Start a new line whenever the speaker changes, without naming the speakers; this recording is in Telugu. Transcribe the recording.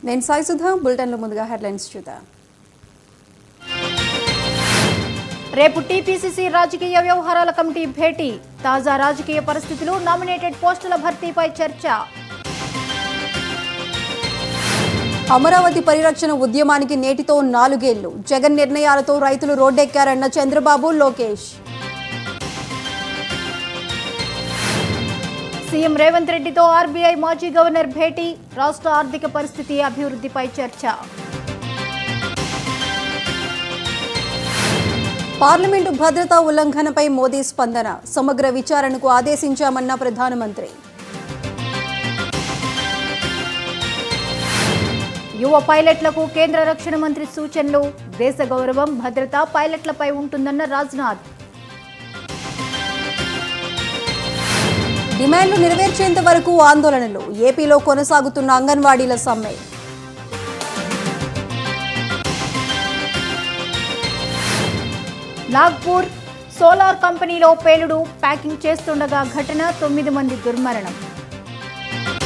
నేను సాయి సుధా బులెటిన్లో ముందుగా హెడ్లైన్స్ చూద్దాం
రేపు టీపీసీసీ రాజకీయ వ్యవహారాల కమిటీ భేటీ తాజా రాజకీయ పరిస్థితులు నామినేటెడ్ పోస్టుల భర్తీపై చర్చ
అమరావతి పరిరక్షణ ఉద్యమానికి నేటితో నాలుగేళ్లు జగన్ నిర్ణయాలతో రైతులు రోడ్డెక్కారన్న చంద్రబాబు లోకేష్
సీఎం రేవంత్ రెడ్డితో ఆర్బీఐ మాజీ గవర్నర్ భేటీ రాష్ట్ర ఆర్థిక పరిస్థితి అభివృద్ధిపై చర్చ
పార్లమెంటు భద్రతా ఉల్లంఘనపై మోదీ స్పందన సమగ్ర విచారణకు ఆదేశించామన్న ప్రధానమంత్రి
యువ పైలట్లకు కేంద్ర రక్షణ మంత్రి సూచనలు దేశ గౌరవం భద్రత పైలట్లపై ఉంటుందన్న రాజ్నాథ్
డిమాండ్లు నెరవేర్చేంత వరకు ఆందోళనలు ఏపీలో కొనసాగుతున్న అంగన్వాడీల సమ్మె
నాగ్పూర్ సోలార్ కంపెనీలో పేలుడు ప్యాకింగ్ చేస్తుండగా ఘటన తొమ్మిది మంది దుర్మరణం